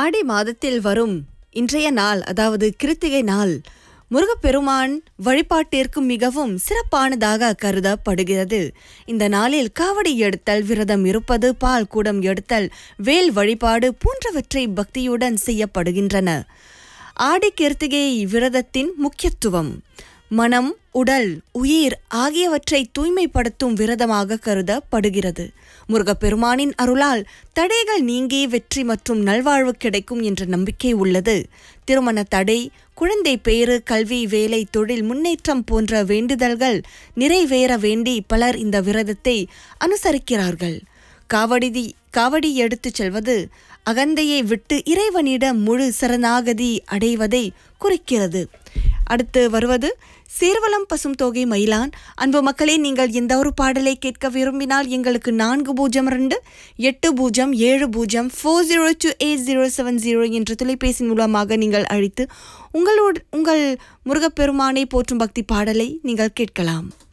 ஆடி மாதத்தில் வரும் இன்றைய நாள் அதாவது கிருத்திகை நாள் முருகப்பெருமான் வழிபாட்டிற்கு மிகவும் சிறப்பானதாக கருதப்படுகிறது இந்த நாளில் காவடி எடுத்தல் விரதம் இருப்பது பால் கூடம் எடுத்தல் வேல் வழிபாடு போன்றவற்றை பக்தியுடன் செய்யப்படுகின்றன ஆடி கிருத்திகை விரதத்தின் முக்கியத்துவம் மனம் உடல் உயிர் ஆகியவற்றை தூய்மைப்படுத்தும் விரதமாக கருதப்படுகிறது முருகப்பெருமானின் அருளால் தடைகள் நீங்கி வெற்றி மற்றும் நல்வாழ்வு கிடைக்கும் என்ற நம்பிக்கை உள்ளது திருமண தடை குழந்தை பேறு கல்வி வேலை தொழில் முன்னேற்றம் போன்ற வேண்டுதல்கள் நிறைவேற வேண்டி பலர் இந்த விரதத்தை அனுசரிக்கிறார்கள் காவடி காவடி எடுத்துச் செல்வது அகந்தையை விட்டு இறைவனிடம் முழு சரணாகதி அடைவதை குறிக்கிறது அடுத்து வருவது சீர்வலம் பசும் தொகை மயிலான் அன்பு மக்களே நீங்கள் எந்த ஒரு பாடலை கேட்க விரும்பினால் எங்களுக்கு நான்கு பூஜ்ஜியம் ரெண்டு எட்டு பூஜ்ஜியம் ஏழு பூஜ்ஜியம் four zero two eight zero seven zero என்ற தொலைபேசி மூலமாக நீங்கள் அழைத்து உங்களோடு உங்கள் முருகப்பெருமானை போற்றும் பக்தி பாடலை நீங்கள் கேட்கலாம்